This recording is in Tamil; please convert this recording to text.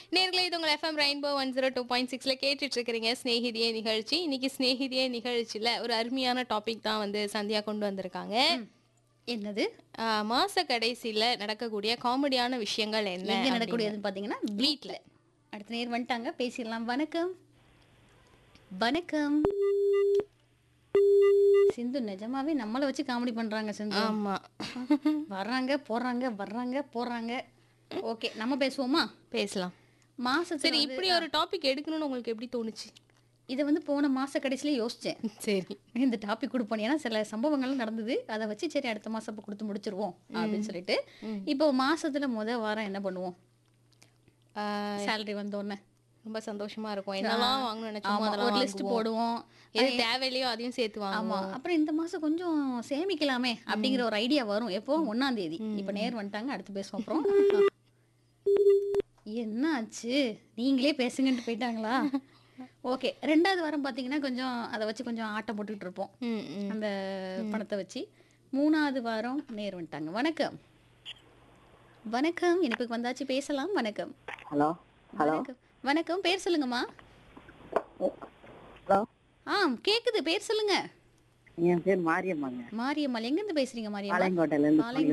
நேர்களே இது உங்கள் FM rainbow one zero two point சிக்ஸில் கேட்டுட்டு இருக்கிறீங்க ஸ்நேகிதியே நிகழ்ச்சி இன்னைக்கு ஸ்நேகிதியே நிகழ்ச்சியில் ஒரு அருமையான டாபிக் தான் வந்து சந்தியா கொண்டு வந்திருக்காங்க என்னது ஆஹ், மாச கடைசியில் நடக்கக்கூடிய காமெடியான விஷயங்கள் என்ன எங்க அப்படின்னு. நடக்கக்கூடியதுன்னு பாத்தீங்கன்னா வீட்ல அடுத்த நேர் வந்துட்டாங்க பேசிடலாம் வணக்கம் வணக்கம் சிந்து நிஜமாவே நம்மளை வச்சு காமெடி பண்றாங்க சிந்து ஆமா வர்றாங்க போறாங்க வர்றாங்க போறாங்க ஓகே நம்ம பேசுவோமா பேசலாம் மாசத்துல சரி இப்படி ஒரு டாபிக் எடுக்கணும்னு உங்களுக்கு எப்படி தோணுச்சு இதை வந்து போன மாச கடைசியில யோசிச்சேன் சரி இந்த டாபிக் கொடுப்போம் ஏன்னா சில சம்பவங்கள்லாம் நடந்தது அதை வச்சு சரி அடுத்த மாசம் அப்ப கொடுத்து முடிச்சிருவோம் அப்படின்னு சொல்லிட்டு இப்போ மாசத்துல முத வாரம் என்ன பண்ணுவோம் ஆஹ், சேலரி வந்தோடனே ரொம்ப சந்தோஷமா இருக்கும் என்னெல்லாம் வாங்கணும்னு நினைச்சோமோ ஆமா அதெல்லாம் ஒரு லிஸ்ட் வாங்குவோம். போடுவோம் எது தேவையில்லையோ அதையும் சேர்த்து ஆமா வாங்குவோம் அப்புறம் இந்த மாசம் கொஞ்சம் சேமிக்கலாமே அப்படிங்கிற ஒரு ஐடியா வரும் எப்போ ஒன்னாம் தேதி இப்ப நேர் வந்துட்டாங்க அடுத்து பேசுவோம் அப்புறம் என்ன ஆச்சு நீங்களே பேசுங்கன்ட்டு போயிட்டாங்களா ஓகே ரெண்டாவது வாரம் பாத்தீங்கன்னா கொஞ்சம் அதை வச்சு கொஞ்சம் ஆட்டம் போட்டுக்கிட்டு இருப்போம் ம், ம். அந்த பணத்தை வச்சு மூணாவது வாரம் நேர் வந்துட்டாங்க வணக்கம் வணக்கம் இனிப்புக்கு வந்தாச்சு பேசலாம் வணக்கம் ஹலோ ஹலோ வணக்கம் வணக்கம் பேர் சொல்லுங்கம்மா ஹலோ ஆ கேக்குது பேர் சொல்லுங்க என் பேர் மாரியம்மாங்க மாரியம்மாள் எங்க இருந்து பேசுறீங்க மாரியம்மா பாளையங்கோட்டையில இருந்து பாளையங்கோட்டை